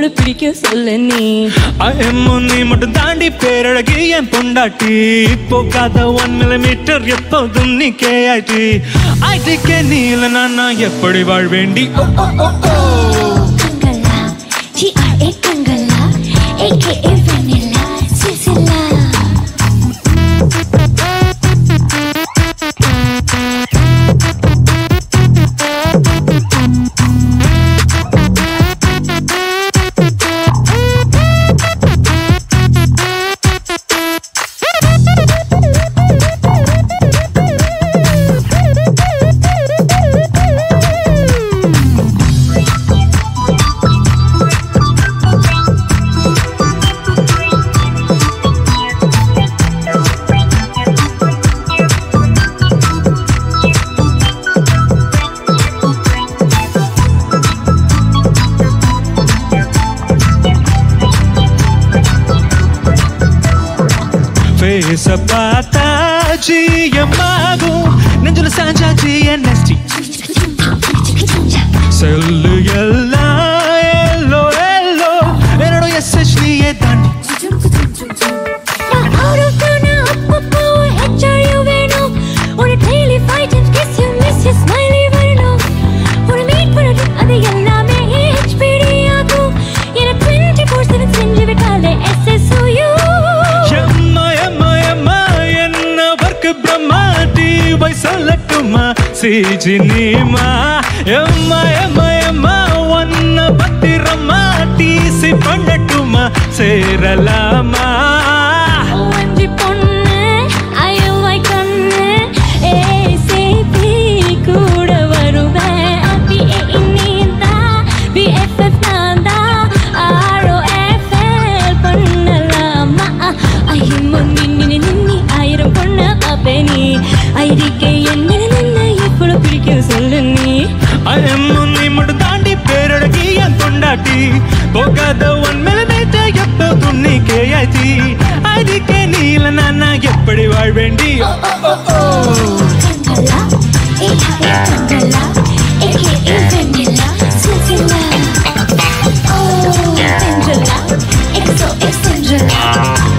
பிடிக்கும் சொல்லு நீ அயம்மு நீ மட்டும் தாண்டி பேரழகி என் பொண்டாட்டி இப்போ காத ஒன் மில்லிமீட்டர் எப்போதும் நீ கேஆட்டி ஐடிக்கே நீ இல்லைனா நான் எப்படி வாழ்வேண்டி ஓ, ஓ, ஓ, ஓ. Kangala, G-R-A Kangala, aka Vanilla, Silsila. ஃபேஸ பார்த்தா ஜிஎம்மாகும் நெஞ்சில சாஞ்சா ஜிஎன்எஸ்டி செல்லு எல்லாம் எல்லோ எல்லோ என்னோட எஸ்எச் நீயே தாண்டி நான் out of town, நான் அப்பப்போ HRU வேணும். உன்னை daily five times kiss you, miss you, smiley வரணும். உன்னை meet பண்ணணும், அது எல்லாமே HPD ஆகும். என்னை 24/7 செஞ்சு விட்டாலே SSOU. எம்மா எம்மா எம்மா என்ன வர்க்கு பிரம்மா டிவை சொல்லட்டுமா சிஜி நீமா எம்மா எம்மா எம்மா ஒன்ன பத்திரமா டிசி பண்ணட்டுமா சேரலாமா OMG பொண்ணு, IOI கண்ணு, ACP கூட வருவேன். RPA நீதான், BFF நான்தான், ROFL பண்ணலாமா? ஐயம்மோ நின்னு நின்னு ஆயிரம் பொண்ணு பாப்பே நீ. IDK என்ன நின்னு எவ்வளவு பிடிக்கும் சொல்லு நீ அயம்மு நீ மட்டும் தாண்டி பேரழகி என் கொண்டாட்டி போகாத ஒன் மில்லிமீட்டர் எப்போதும் நீ கேயாச்சி அதுக்கே நீ இல்லைனா நான் எப்படி வாழ்வேண்டி ஓ, ஓ, ஓ, ஓ. Kangala, aka Kangala, aka Vanilla, Silsila. Oh, Angela, XOX Angela.